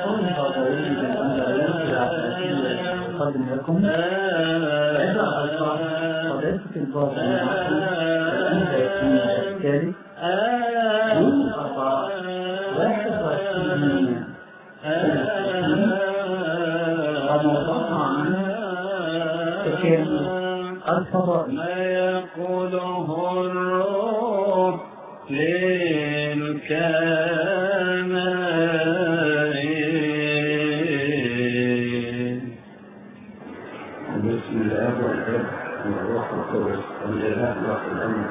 أريد أن أرجع أقدم لكم عدة ألفاظ صديقة الباب الأنت يكون الثالث يوم الأربعاء واحد وعشرين وموضوعها عن تكامل الفضائل ما يقوله الروح للكاملين بسم الله والاب والروح القدس الاله الواحد الامر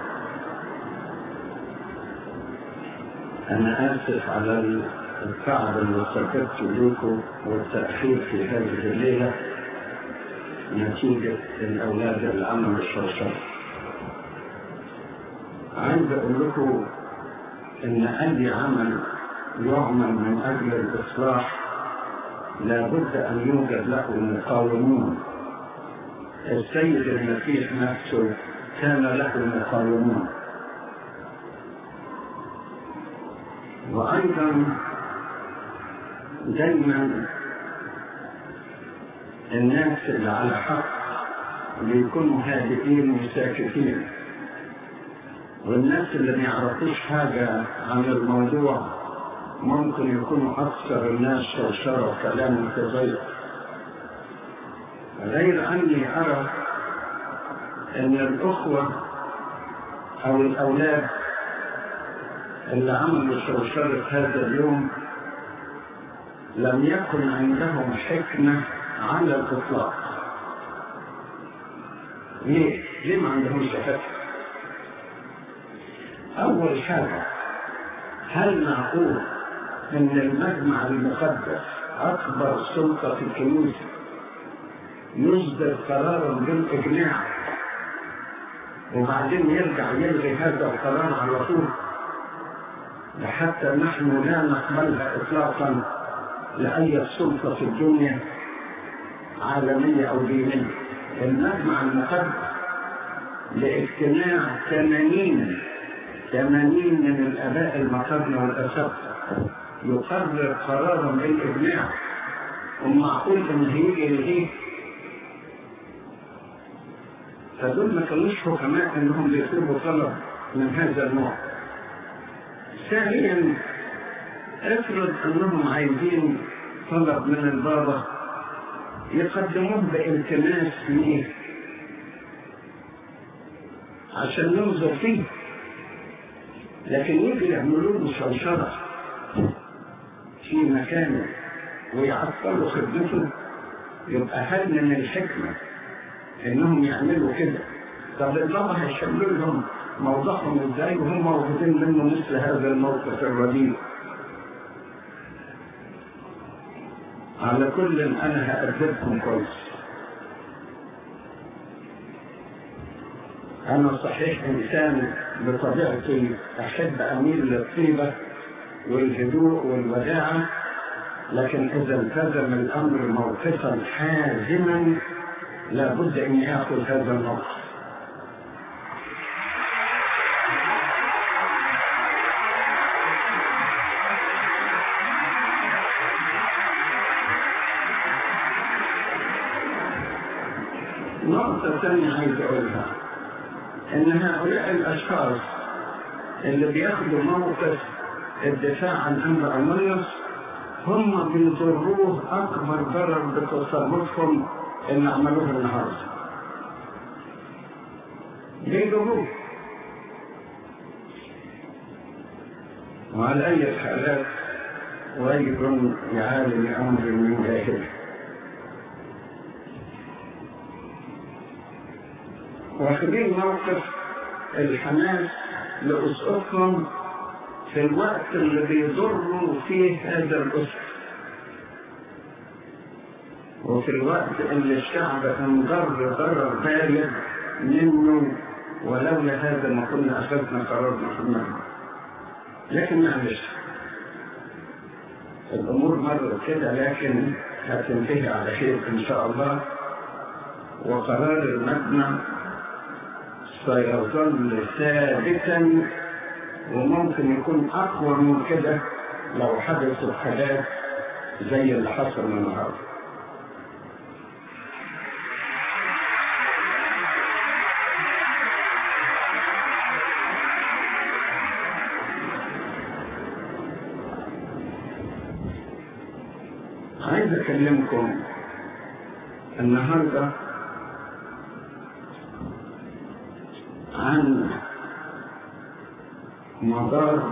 انا اسف على التعب اللي سكت لكم والتاخير في هذه الليله نتيجه الاولاد اللي عملوا الشرشره عايز اقول لكم ان اي عمل يعمل من اجل الاصلاح لابد ان يوجد له مقاومون السيد المسيح نفسه كان له مقاومون وايضا دايما الناس اللي على حق بيكونوا هادئين وساكتين والناس اللي ما يعرفوش حاجة عن الموضوع ممكن يكونوا أكثر الناس شرشرة وكلام متغير غير أني أرى أن الأخوة أو الأولاد اللي عملوا شرشرة هذا اليوم لم يكن عندهم حكمة على الإطلاق ليه؟ ليه ما عندهمش حكمة؟ أول حاجة هل معقول أن المجمع المقدس أكبر سلطة في الكنيسة يصدر قرارا بالإجماع وبعدين يرجع يلغي هذا القرار على طول حتى نحن لا نقبلها إطلاقا لأي سلطة في الدنيا عالمية أو دينية المجمع المقدس لاجتماع ثمانين ثمانين من الآباء المقرنة والأساتذة يقرر قرارا بالإجماع ومعقول إن هيجي يلغيه فدول ما كانوش حكماء إنهم يطلبوا طلب من هذا النوع. ثانيا افرض إنهم عايزين طلب من البابا يقدموه بالتماس ليه عشان ننظر فيه لكن يجي يعملوا له شرشرة في مكانه ويعطلوا خدمته يبقى هل من الحكمة انهم يعملوا كده طب البابا هيشملوا لهم موضعهم ازاي وهم موجودين منه مثل هذا الموقف الرديء على كل انا هأدبكم كويس انا صحيح انسان بطبيعتي احب اميل للطيبه والهدوء والوداعه لكن اذا التزم الامر موقفا حازما لابد اني اخذ هذا الموقف نقطة ثانية عايز أقولها إن هؤلاء الأشخاص اللي بياخدوا موقف الدفاع عن أمر أمريوس هم بيضروه أكبر ضرر بتصرفهم اللي عملوه النهارده. بيضروه. وعلى أي حالات ويل لعالم أمر من جاهله. واخدين موقف الحماس لأسقفهم في الوقت اللي بيضروا فيه هذا الأسر وفي الوقت اللي الشعب انضر ضرر بالغ منه ولولا هذا ما كنا أخذنا قرار محمد لكن معلش الأمور مرت كده لكن هتنتهي على خير إن شاء الله وقرار المجمع سيظل ثابتا وممكن يكون أقوى من كده لو حدثت حاجات زي اللي حصل النهارده عايز اكلمكم النهارده عن مدار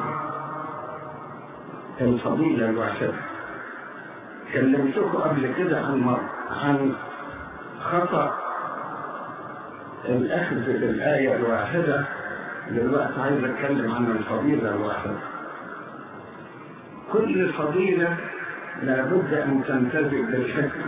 الفضيلة الواحدة كلمتكم قبل كده عن مر... عن خطأ الأخذ بالآية الواحدة دلوقتي عايز أتكلم عن الفضيلة الواحدة كل فضيلة لابد أن تنتزع بالحكمة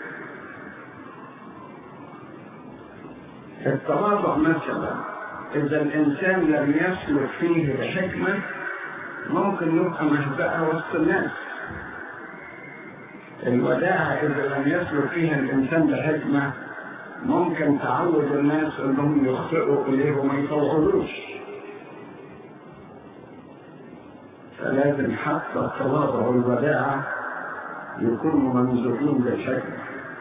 التواضع مثلا إذا الإنسان لم يسلك فيه بحكمة ممكن يبقى مهزأة وسط الناس الوداعة إذا لم يسلك فيها الإنسان بحكمة ممكن تعود الناس إنهم يخطئوا إليه وما يطوعوش فلازم حتى التواضع والوداعة يكونوا ممزوجين بالحكمة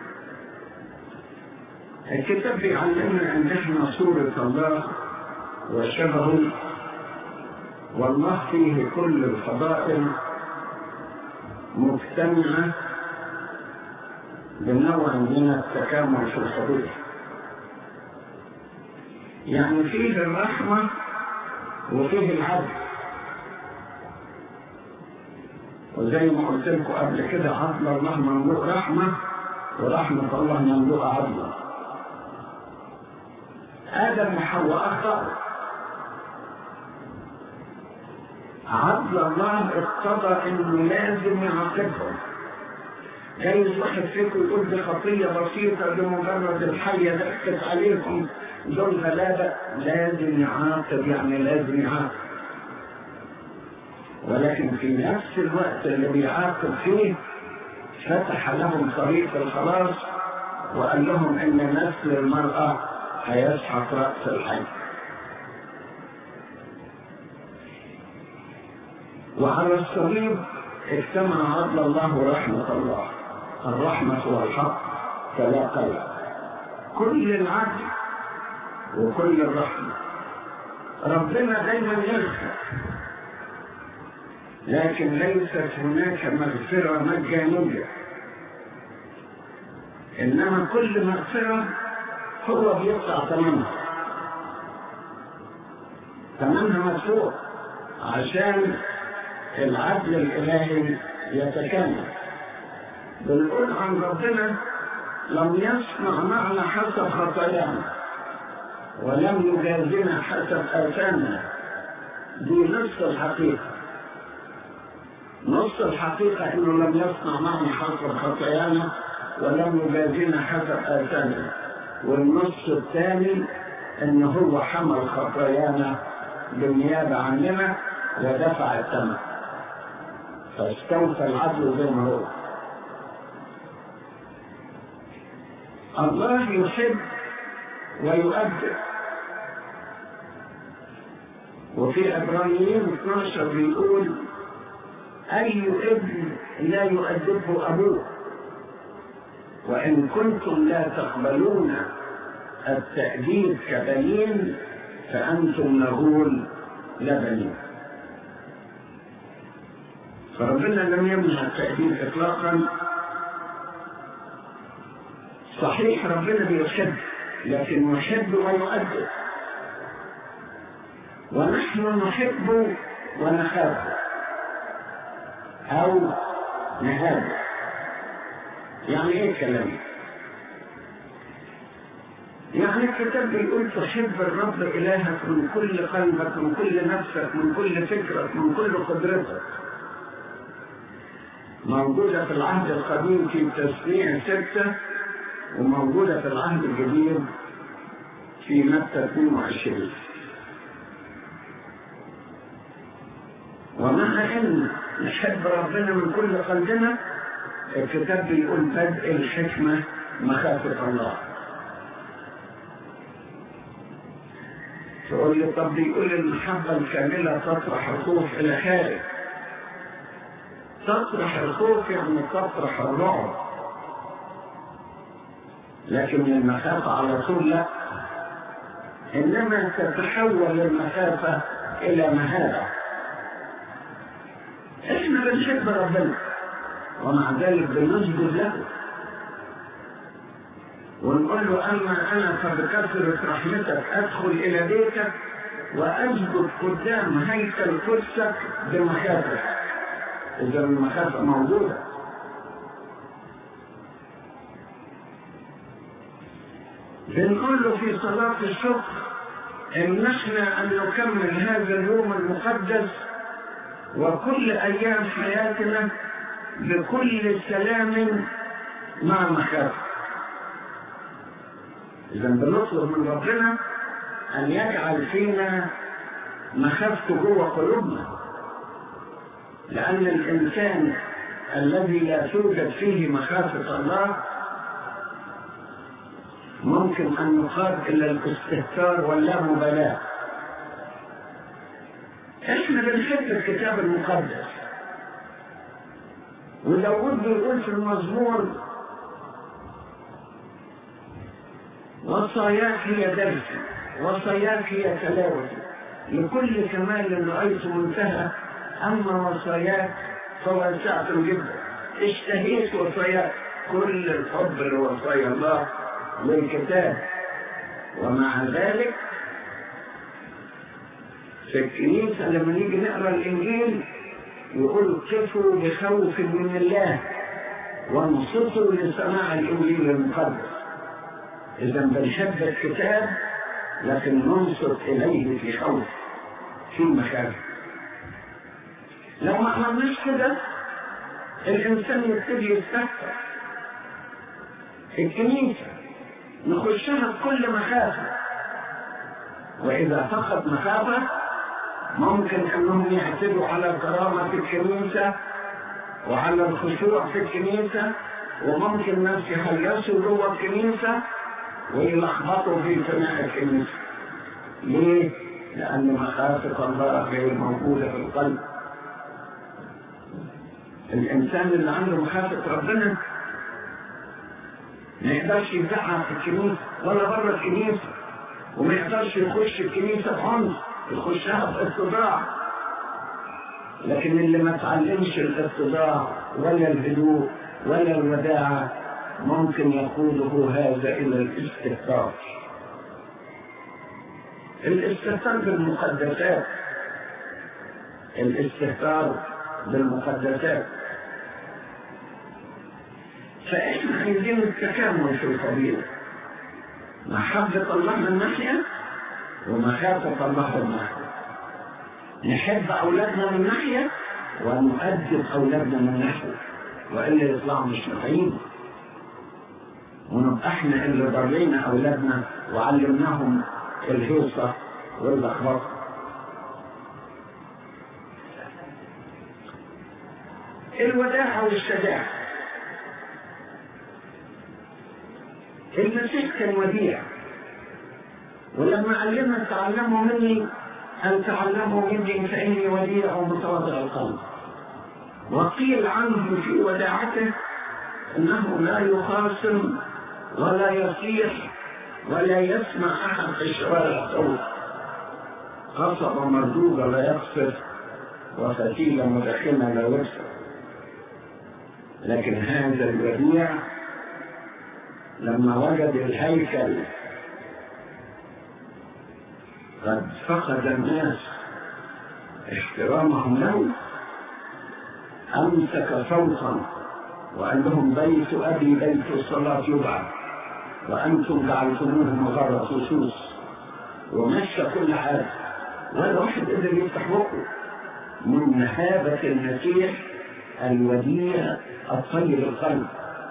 الكتاب بيعلمنا ان احنا صورة الله وشبهه والله فيه كل الفضائل مجتمعة بنوع من التكامل في الفضيلة يعني فيه الرحمة وفيه العدل وزي ما قلت لكم قبل كده عدل الله مملوء رحمة ورحمة الله مملوء عدلا آدم وحواء أخطأوا عدل الله اقتضى انه لازم يعاقبهم جايز واحد فيكم يقول دي خطية بسيطة لمجرد الحية ضحكت عليكم دول غلابة لازم يعاقب يعني لازم يعاقب ولكن في نفس الوقت اللي بيعاقب فيه فتح لهم طريق الخلاص وقال لهم ان نسل المرأة هيسحق رأس الحي وعلى الصليب اجتمع عدل الله ورحمة الله الرحمة والحق تلاقيا كل العدل وكل الرحمة ربنا دايما يغفر لكن ليست هناك مغفرة مجانية إنما كل مغفرة هو بيدفع ثمنها ثمنها مدفوع عشان العدل الإلهي يتكامل بنقول عن ربنا لم يصنع معنا حسب خطايانا ولم يجازنا حسب آثامنا دي نص الحقيقة نص الحقيقة انه لم يصنع معنا حسب خطايانا ولم يجازنا حسب آثامنا والنص الثاني ان هو حمل خطايانا بالنيابة عننا ودفع الثمن فاستوفى العدل زي ما هو الله يحب ويؤدب وفي عبرانيين 12 بيقول أي ابن لا يؤدبه أبوه وإن كنتم لا تقبلون التأديب كبنين فأنتم نقول لا بنين فربنا لم يمنع التأديب إطلاقا صحيح ربنا بيحب لكن يحب ويؤدب ونحن نحب ونخاف أو نهاب يعني إيه الكلام يعني الكتاب بيقول تحب الرب إلهك من كل قلبك من كل نفسك من كل فكرك من كل قدرتك موجودة في العهد القديم في تسميع ستة وموجودة في العهد الجديد في متى 22 ومع ان نحب ربنا من كل قلبنا الكتاب بيقول بدء الحكمة مخافة الله تقول لي طب بيقول المحبة الكاملة تطرح الخوف إلى خارج تطرح الخوف يعني تطرح الرعب لكن المخافة على طول لا إنما تتحول المخافة إلى مهابة إحنا بنحب ربنا ومع ذلك بنسجد له ونقول له أما أنا فبكثرة رحمتك أدخل إلى بيتك وأسجد قدام هيكل قدسك بمخافة إذا المخافة موجودة بنقول له في صلاة الشكر إن احنا أن نكمل هذا اليوم المقدس وكل أيام حياتنا بكل سلام مع مخافة إذا بنطلب من ربنا أن يجعل فينا مخافته جوه قلوبنا لأن الإنسان الذي لا توجد فيه مخافة الله ممكن أن يقاد إلى الاستهتار واللامبالاة إحنا بنحب الكتاب المقدس وداود بيقول في المزمور وصاياك هي درسي وصاياك هي تلاوتي لكل كمال رأيت منتهى أما وصاياك فواسعة جدا اشتهيت وصاياك كل الحب لوصايا الله للكتاب ومع ذلك في الكنيسة لما نيجي نقرا الإنجيل يقول كفوا بخوف من الله وانصتوا لسماع الإنجيل المقدس إذا بنحب الكتاب لكن ننصت إليه في خوف في مخافة لو ما عملناش كده الإنسان يبتدي يستهتر الكنيسة نخشها بكل مخافة وإذا فقد مخافة ممكن أنهم يعتدوا على كرامة الكنيسة وعلى الخشوع في الكنيسة وممكن ناس يهيصوا جوه الكنيسة ويلخبطوا في سماع الكنيسة ليه؟ لأن مخافة الله غير موجودة في القلب الإنسان اللي عنده مخافة ربنا ما يقدرش يزعق في الكنيسة ولا بره الكنيسة وما يقدرش يخش الكنيسة بعنف يخشها باتضاع لكن اللي ما تعلمش الاتضاع ولا الهدوء ولا الوداعة ممكن يقوده هذا إلى الاستهتار الاستهتار بالمقدسات الاستهتار بالمقدسات فإحنا عايزين التكامل في القضية محبة الله من ناحية ومخافة الله من ناحية نحب أولادنا من ناحية ونؤدب أولادنا من ناحية وإلا يطلعوا مش نافعين ونبقى احنا اللي ضرينا أولادنا وعلمناهم الهيصة واللخبطة الوداعة والشجاعة المسيح كان وديع ولما علمنا تعلموا مني أن تعلموا مني فإني وديع ومتواضع القلب وقيل عنه في وداعته أنه لا يخاصم ولا يصيح ولا يسمع أحد في الشوارع صوت قصب مردودة لا يقصر وفتيلة مدخنة لا يكسر لكن هذا الوديع لما وجد الهيكل قد فقد الناس احترامهم له امسك صوتا وقال لهم بيت ابي بيت الصلاه يبعد وانتم جعلتموه مغاره لصوص ومشى كل حاجه ولا واحد قدر يفتح بقه من مهابه المسيح الوديع الطيب القلب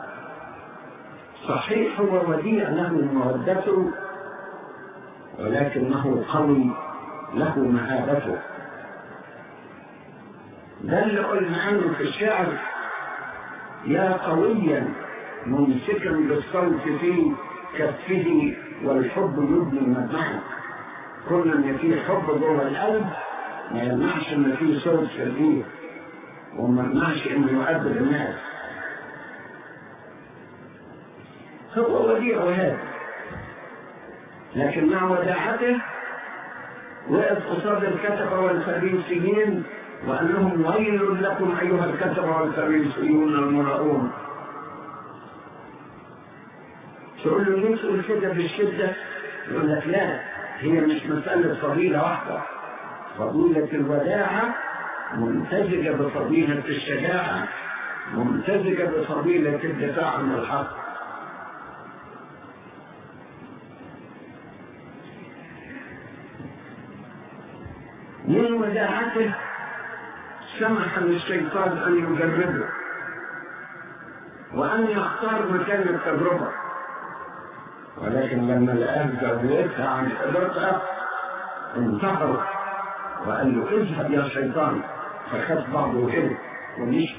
صحيح هو وديع له مودته ولكنه قوي له مهابته ده اللي قلنا عنه في الشعر يا قويا ممسكا بالصوت في كفه والحب يبني مدمعه كنا ان في حب جوه القلب ما يمنعش ان في صوت في الايد وما منعش انه يؤدب الناس هو وديع وهذا لكن مع وداعته وقف قصاد الكتبة والفريسيين وقال لهم ويل لكم أيها الكتبة والفريسيون المرؤون تقول له ليه تقول كده بالشدة؟ يقول لك لا هي مش مسألة فضيلة واحدة فضيلة الوداعة ممتزجة بفضيلة الشجاعة ممتزجة بفضيلة الدفاع عن الحق من وداعته سمح للشيطان أن يجربه وأن يختار مكان التجربة ولكن لما لقاه زودتها عن قدرتها انتحر وقال له اذهب يا شيطان فخد بعضه وهرب ومشي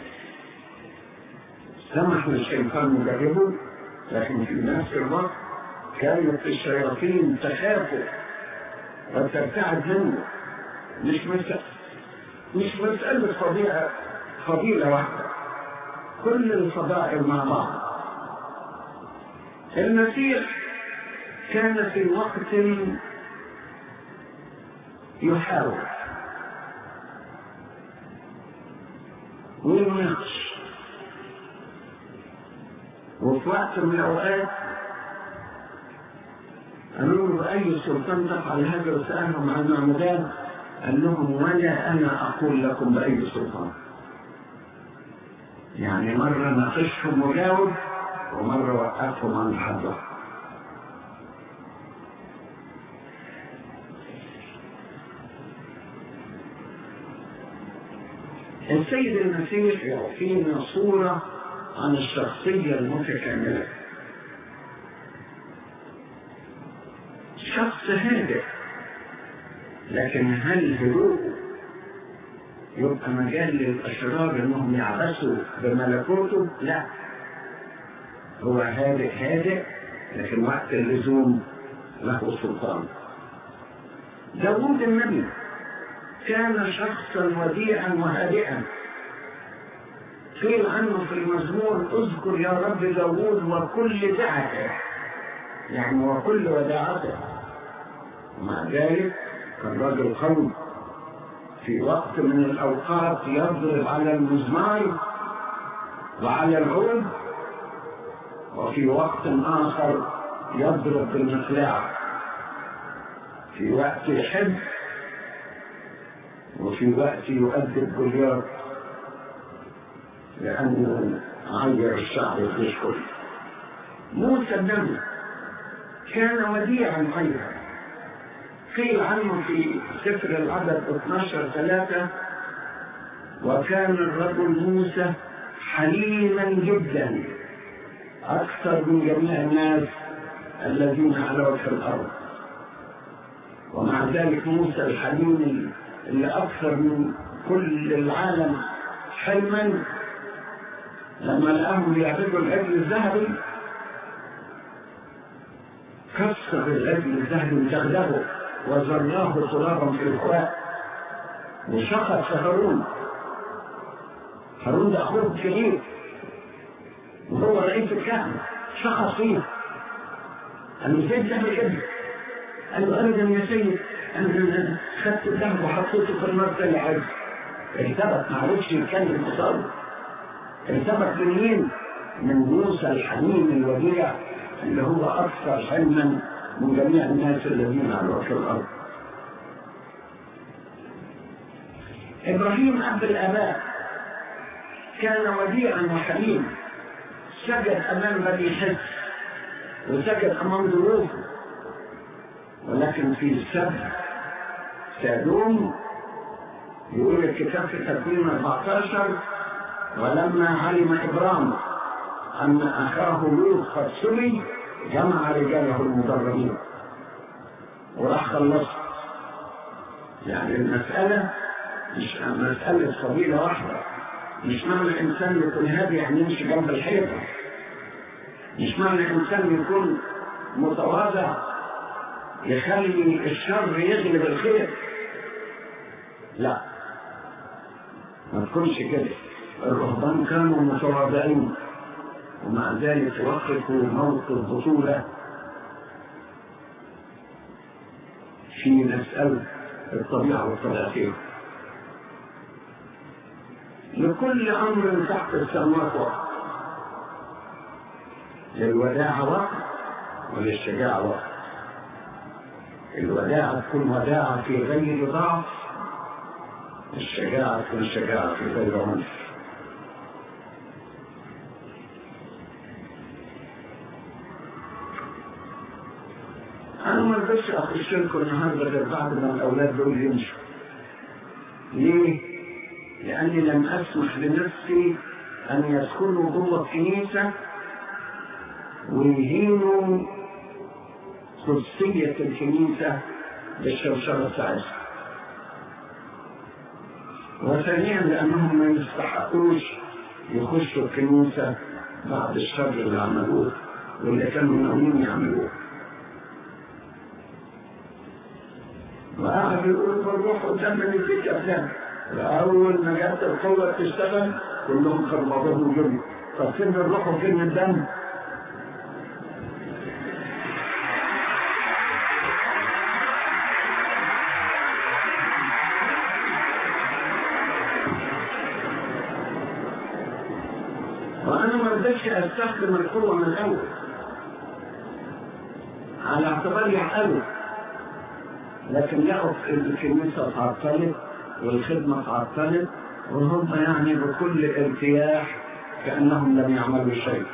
سمح للشيطان يجربه لكن في نفس الوقت كانت الشياطين تخافه وترتعد منه مش مسألة مش مسألة فضيلة فضيلة واحدة كل الفضائل مع بعض المسيح كان في وقت يحاول ويناقش وفي وقت من الأوقات قالوا له أي سلطان تفعل هذا وسألهم عن معمدان قال لهم ولا أنا أقول لكم بأي سلطان يعني مرة ناقشهم وجاوب ومرة وقفهم عن الحضر السيد المسيح يعطينا صورة عن الشخصية المتكاملة شخص هادئ لكن هل هدوءه يبقى مجال للأشرار إنهم يعبثوا بملكوته؟ لا هو هادئ هادئ لكن وقت اللزوم له سلطان داوود النبي كان شخصا وديعا وهادئا قيل عنه في المزمور اذكر يا رب داوود وكل دعته يعني وكل وداعته ومع ذلك كان راجل قوي في وقت من الاوقات يضرب على المزمار وعلى العود وفي وقت اخر يضرب بالمقلاع في وقت يحب وفي وقت يؤدب جوليار لأنه عير الشعب يشكر موسى النبي كان وديعا أيضا قيل عنه في سفر العدد 12 ثلاثة وكان الرجل موسى حليما جدا أكثر من جميع الناس الذين على وجه الأرض ومع ذلك موسى الحليم اللي أكثر من كل العالم حلما لما لقاهم يعبدوا العجل الذهبي كسر العجل الذهبي وزغلغه وزرناه ترابا في الهواء وشخص هارون هارون ده اخوه الكبير وهو رئيس الكهنة شخص فيه قال له ازاي تعمل كده؟ قال له ابدا يا سيد انا خدت الذهب وحطيته في النار تاني عادي ارتبط ما عرفش يتكلم قصاده ارتبط من مين؟ من موسى الحليم الوديع اللي هو اكثر حلما من جميع الناس الذين على وجه الارض. ابراهيم اب الاباء كان وديعا وحليما سجد امام بني حس وسجد امام ضيوفه ولكن في السبع سادوم يقول الكتاب في تكوين 14 ولما علم ابرام ان اخاه لوط قد سري جمع رجاله المدربين وراح خلص يعني المسألة مش مسألة فضيلة واحدة مش معنى الإنسان يكون هادي يعني يمشي جنب الحيطة مش معنى الإنسان يكون متواضع يخلي الشر يغلب الخير لا ما تكونش كده الرهبان كانوا متواضعين ومع ذلك وقفوا موت البطولة في مسألة الطبيعة والطبيعتين لكل أمر تحت السماوات وقت للوداعة وقت وللشجاعة وقت الوداعة تكون وداعة في غير ضعف الشجاعة تكون شجاعة في غير عنف أنا ما رضيتش أخش لكم النهاردة غير بعد ما الأولاد دول يمشوا. ليه؟ لأني لم أسمح لنفسي أن يدخلوا جوه الكنيسة ويهينوا قدسية الكنيسة بالشوشرة بتاعتها. وثانيا لأنهم ما يستحقوش يخشوا الكنيسة بعد الشر اللي عملوه واللي كانوا ناويين يعملوه. وقعد يقول بالروح قدام من البيت افلام اول ما جت القوه تشتغل كلهم كانوا بعضهم جري طب فين الروح وفين الدم؟ وانا ما رضيتش استخدم القوه من الاول على اعتبار يعقلوا لكن لقوا الكنيسة تعطلت والخدمة تعطلت وهم يعني بكل ارتياح كأنهم لم يعملوا شيء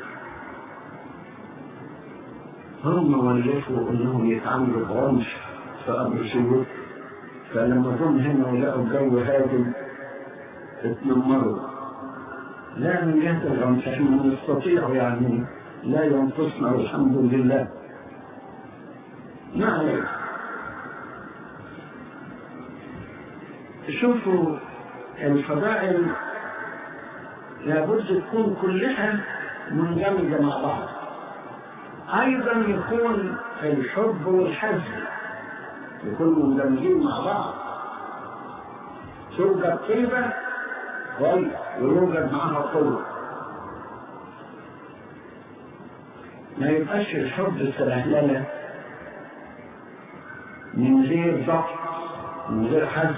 هم ولفوا انهم يتعاملوا بعنف في امر سلوك فلما جم هنا ولقوا الجو هادم اتنمروا لا من جهة العنف احنا نستطيع يعني لا ينقصنا والحمد لله ما عليك شوفوا الفضائل لابد تكون كلها مندمجة مع بعض أيضا يكون الحب والحزن يكونوا مندمجين مع بعض توجد طيبة كويس ويوجد معها قوة ما يبقاش الحب سلهللة من غير ضغط من غير حزن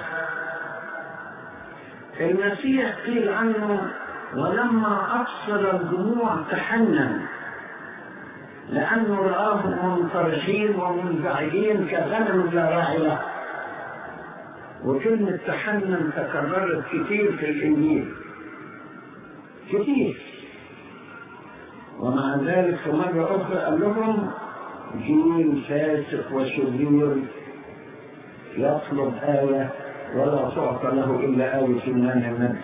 المسيح قيل عنه ولما أبصر الدموع تحنن لأنه رآهم منطرحين ومنزعجين كغنم لا راعي له وكلمة تحنن تكررت كثير في الإنجيل كثير ومع ذلك في مرة أخرى قال لهم جيل فاسق وشرير يطلب آية ولا تعطى له إلا آية من النبي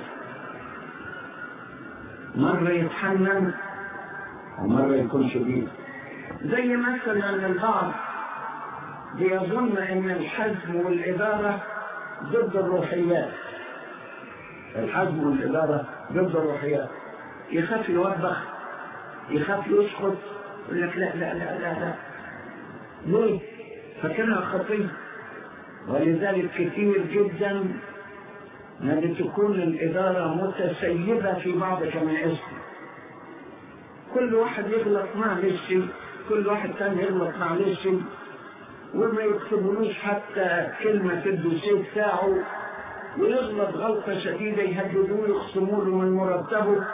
مرة يتحنن ومرة يكون شديد زي مثلا البعض بيظن ان الحزم والإدارة ضد الروحيات الحزم والإدارة ضد الروحيات يخاف يوبخ يخاف يسقط يقول لك لا لا لا لا لا ليه؟ فاكرها خطية ولذلك كثير جدا ما بتكون الإدارة متسيبة في بعض كنائسهم كل واحد يغلط معلش كل واحد ثاني يغلط معلش وما يكتبولوش حتى كلمة في الدوسيه بتاعه ويغلط غلطة شديدة يهددوه يخصموا له من مرتبه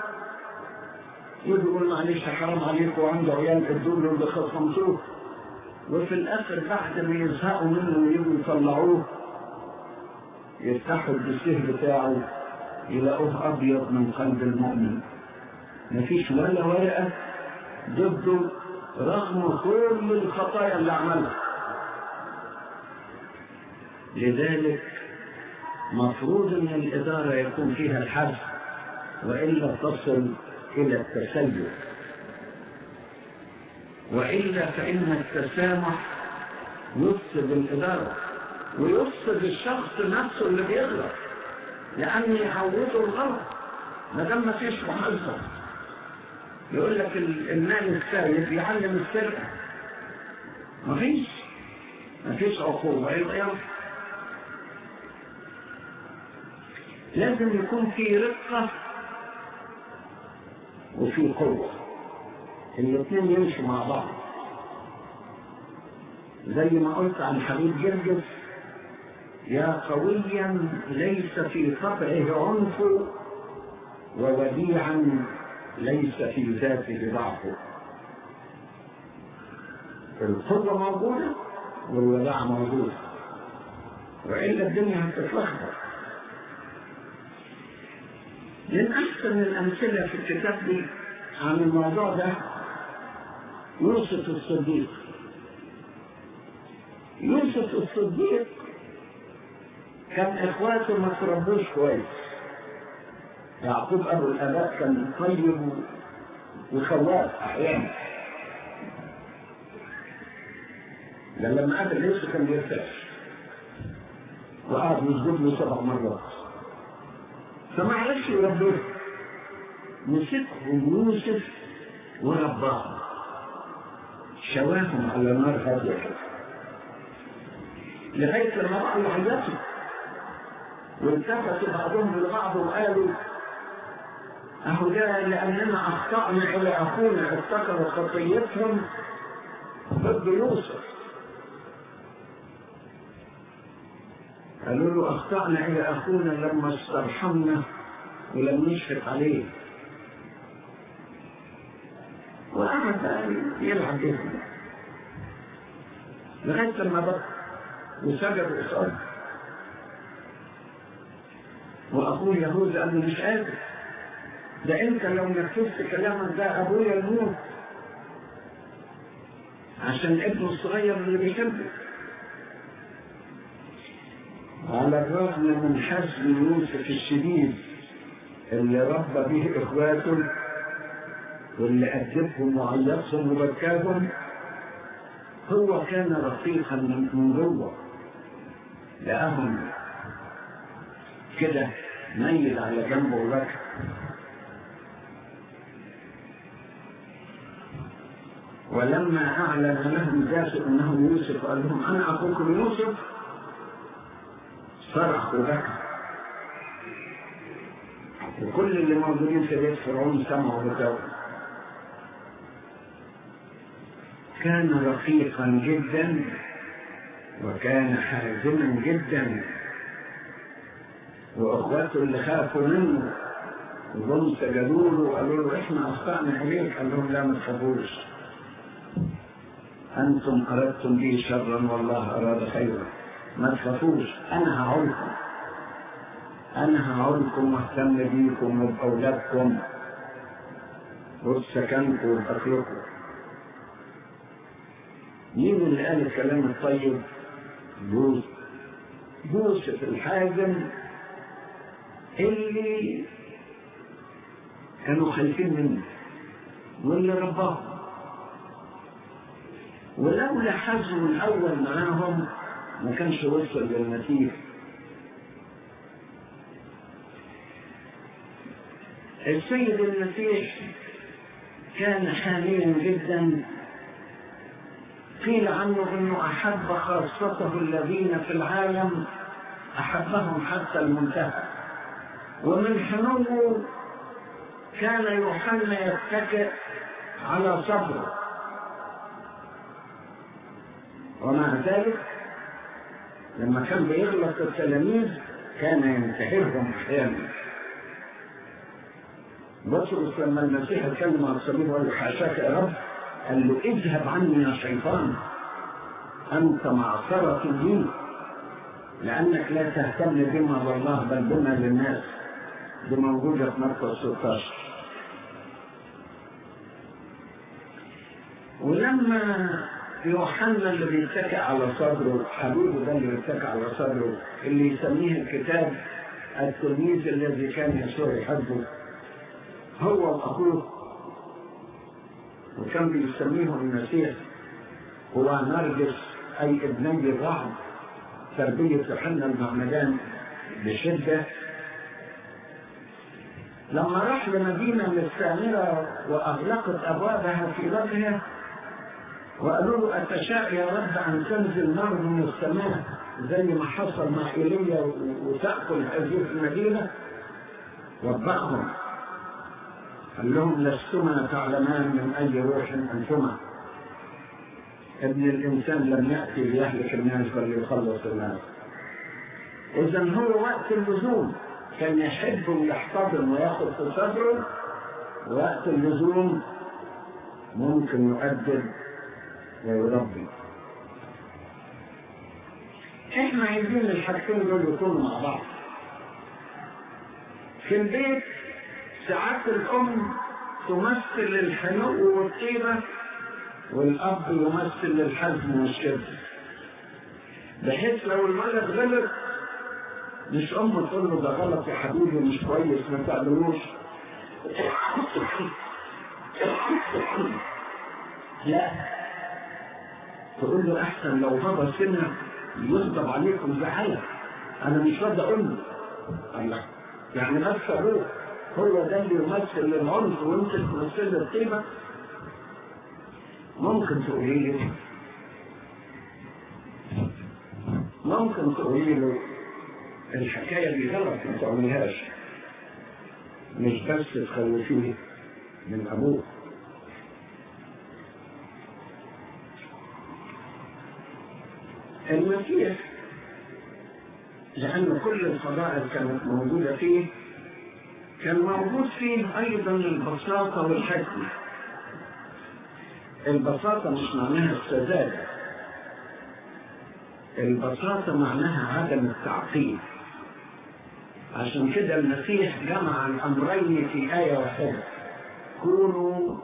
يقول معلش حرام عليكم وعنده عيال ادوا له اللي خصمتوه وفي الاخر بعد ما يزهقوا منه ويجوا يطلعوه يفتحوا الدسيه بتاعه يلاقوه ابيض من قلب المؤمن مفيش ولا ورقه ضده رغم كل الخطايا اللي عملها لذلك مفروض ان الاداره يكون فيها الحذف والا تصل الى التسيب والا فان التسامح يفسد الاداره ويفسد الشخص نفسه اللي بيغلط لان يعوده الغلط ما دام ما فيش محاسبه يقول لك المال السائل يعلم السرقه ما فيش ما فيش عقوبه يبقى ينفع لازم يكون في رقة وفي قوة الاثنين يمشوا مع بعض زي ما قلت عن حبيب جرجس يا قويا ليس في طبعه عنف ووديعا ليس في ذاته ضعف القوة موجودة والوداع موجود وإلا الدنيا هتتلخبط من أحسن الأمثلة في الكتاب دي عن الموضوع ده يوسف الصديق يوسف الصديق كان إخواته ما تربوش كويس يعقوب أبو الآباء كان طيب وخواف أحيانا ده لما قابل يوسف كان بيرتاح وقعد يسجد له سبع مرات فما عرفش يربيه مسكهم يوسف ورباهم شواهم على نار هادية كده لغاية لما بقوا يعيطوا والتفتوا بعضهم لبعض وقالوا أهو ده لأننا أخطأنا إلى أخونا افتكروا خطيتهم ضد يوسف قالوا له أخطأنا إلى أخونا لما استرحمنا ولم نشفق عليه وقعد بقى يلعب بيهم لغاية لما بقى وسجد قصاد وأخوه يهوذا قال له مش قادر ده أنت لو نفذت كلامك ده أبويا يموت عشان ابنه الصغير اللي بيحبه على الرغم من حزم يوسف الشديد اللي ربى به اخواته واللي أدبهم وعيطهم وبكاهم هو كان رفيقا من جوه لقاهم كده ميل على جنبه وبكى ولما أعلن لهم ذاته أنه يوسف قال لهم أنا أخوكم يوسف صرخ وبكى وكل اللي موجودين في بيت فرعون سمعوا بكاء كان رقيقا جدا وكان حازما جدا واخواته اللي خافوا منه وهم سجدوا له وقالوا له احنا اخطانا اليك قال لهم لا ما تخافوش انتم اردتم بي شرا والله اراد خيرا ما تخافوش انا هعولكم انا هعولكم واهتم بيكم وباولادكم وبسكنكم وباكلكم مين اللي قال الكلام الطيب؟ يوسف يوسف الحازم اللي كانوا خايفين منه واللي رباهم ولولا حزم الاول معاهم ما كانش وصل للنتيجه السيد المسيح كان حاليا جدا قيل عنه انه احب خاصته الذين في العالم احبهم حتى المنتهى ومن حنوه كان يوحنا يتكئ على صدره ومع ذلك لما كان بيغلط التلاميذ كان ينتهرهم احيانا بطرس لما المسيح اتكلم عن الصليب وقال له حاشاك يا رب قال له اذهب عني يا شيطان انت معصرة لي لانك لا تهتم بما لله بل بما للناس دي موجودة في مرقس 16 ولما يوحنا اللي بيتكئ على صدره حبيبه ده اللي بيتكئ على صدره اللي يسميه الكتاب التلميذ الذي كان يسوع يحبه هو واخوه وكان بيسميهم المسيح هو نرجس اي ابني الرعد تربية يوحنا المعمدان بشدة لما راح لمدينة مستعمرة وأغلقت أبوابها في وجهه وقالوا له أتشاء يا رب أن تنزل نار من السماء زي ما حصل مع إيليا وتأكل هذه المدينة وبخهم قال لهم لستما تعلمان من أي روح أنتما ابن الإنسان لم يأتي ليهلك الناس بل يخلص الناس إذا هو وقت اللزوم كان يحب يحتضن وياخذ في صدره وقت اللزوم ممكن يؤدب ويربي احنا عايزين الحاجتين دول يكونوا مع بعض في البيت ساعات الام تمثل الحنو والطيبه والاب يمثل الحزم والشده بحيث لو الولد غلط مش امه تقول له ده غلط يا حبيبي مش كويس ما تعملوش لا تقول له احسن لو بابا سمع يغضب عليكم زعلك انا مش راضي اقول له الله يعني بس ابوه هو ده اللي يمثل العنف وانت تمثل الطيبه ممكن تقولي لي ممكن تقولي له الحكايه دي غلط ما تعملهاش مش بس تخوفيه من ابوه المسيح لأن كل الفضائل كانت موجودة فيه كان موجود فيه أيضا البساطة والحكمة البساطة مش معناها السذاجة البساطة معناها عدم التعقيد عشان كده المسيح جمع الأمرين في آية واحدة كونوا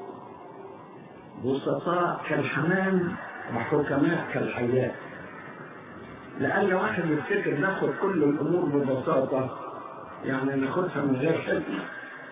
بسطاء كالحمام وحكماء كالحياة لأن واحد يفتكر ناخد كل الأمور ببساطة يعني ناخدها من غير حكمة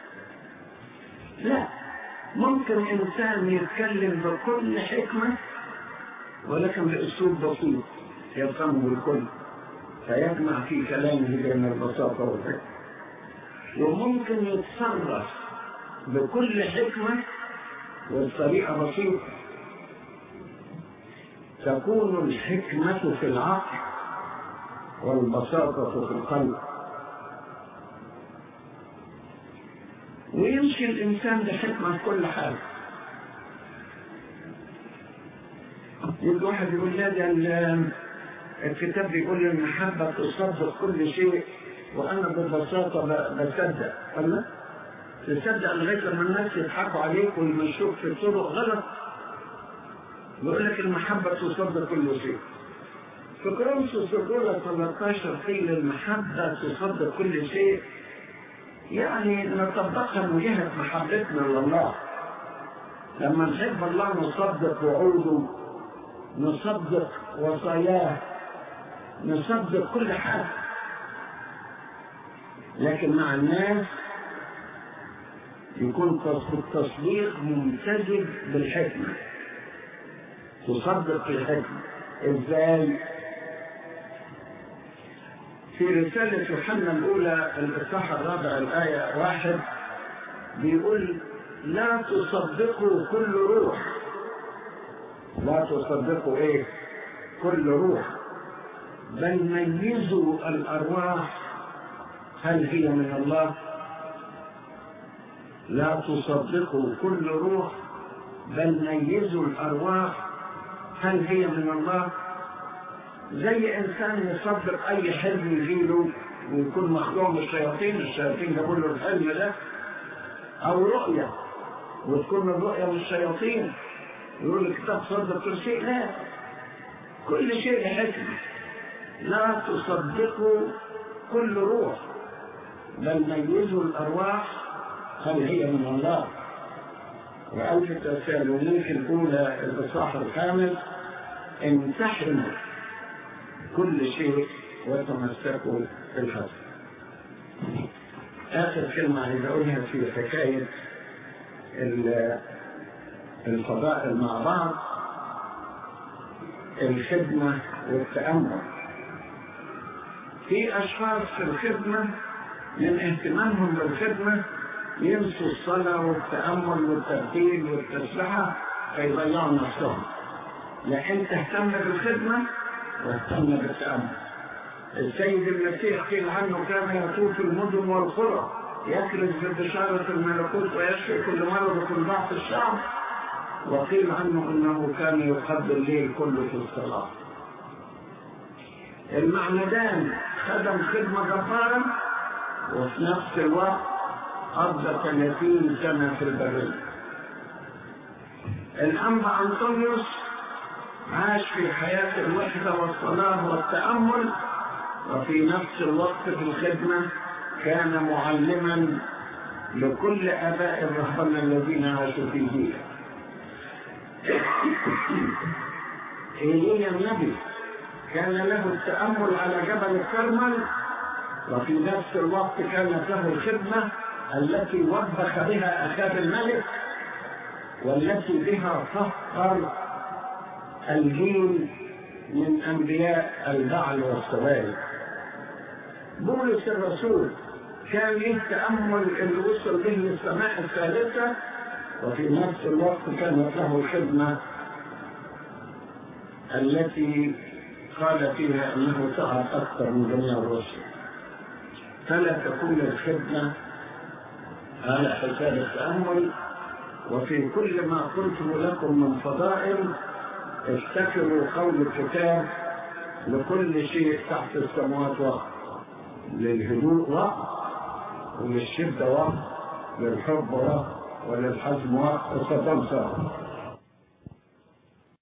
لا ممكن إنسان يتكلم بكل حكمة ولكن بأسلوب بسيط يفهمه الكل فيجمع في كلامه بين البساطة والحكمة وممكن يتصرف بكل حكمة وبطريقة بسيطة تكون الحكمة في العقل والبساطة في القلب ويمشي الإنسان بحكمة في كل حاجة يجي واحد يقول لا ده الكتاب بيقول المحبة تصدق كل شيء وأنا ببساطة بصدق قال لا تصدق لغاية لما الناس يضحكوا عليك ويمشوك في طرق غلط يقول لك المحبة تصدق كل شيء في كورنثوس الأولى 13 قيل المحبة تصدق كل شيء يعني نطبقها من جهة محبتنا لله لما نحب الله نصدق وعوده نصدق وصاياه نصدق كل حاجة لكن مع الناس يكون التصديق ممتزج بالحكمة تصدق بالحكمة ازاي في رسالة يوحنا الأولى الإصحاح الرابع الآية واحد بيقول لا تصدقوا كل روح لا تصدقوا إيه كل روح بل ميزوا الأرواح هل هي من الله لا تصدقوا كل روح بل ميزوا الأرواح هل هي من الله زي انسان يصدق اي حلم يجيله ويكون مخدوع من الشياطين الشياطين جابوا له الحلم ده او رؤية وتكون الرؤية من الشياطين يقول الكتاب صدق كل شيء لا كل شيء بحكمة لا تصدقوا كل روح بل ميزوا الارواح هل هي من الله وألف تسالونيك الأولى الإصحاح الخامس امتحنوا كل شيء وتمسكوا بالحق آخر كلمة عايز أقولها في حكاية الفضائل مع بعض الخدمة والتأمل في أشخاص في الخدمة من اهتمامهم بالخدمة ينسوا الصلاة والتأمل والترتيب والتسبحة فيضيعوا نفسهم لكن تهتم بالخدمة واهتم بالتأمل السيد المسيح قيل عنه كان يطوف المدن والقرى يكرز ببشارة الملكوت ويشفي كل مرض وكل ضعف الشعب وقيل عنه انه كان يقضي الليل كله في الصلاة المعمدان خدم خدمة جبارة وفي نفس الوقت قضى 30 سنة في البرية الأنبا أنطونيوس عاش في حياة الوحدة والصلاة والتأمل وفي نفس الوقت في الخدمة كان معلما لكل آباء الرهبنة الذين عاشوا في جيله إيليا النبي كان له التأمل على جبل الكرمل وفي نفس الوقت كانت له الخدمة التي وبخ بها أخاب الملك والتي بها فخر الجيل من أنبياء البعل والسوائل بولس الرسول كان له تأمل اللي وصل به للسماء الثالثة وفي نفس الوقت كانت له خدمة التي قال فيها انه سعى اكثر من جميع الرسل فلا تكون الخدمه على حساب التامل وفي كل ما قلته لكم من فضائل افتكروا قول الكتاب لكل شيء تحت السماوات وقت للهدوء وقت وللشده وقت للحب وقت وللحزم وقت وستنصر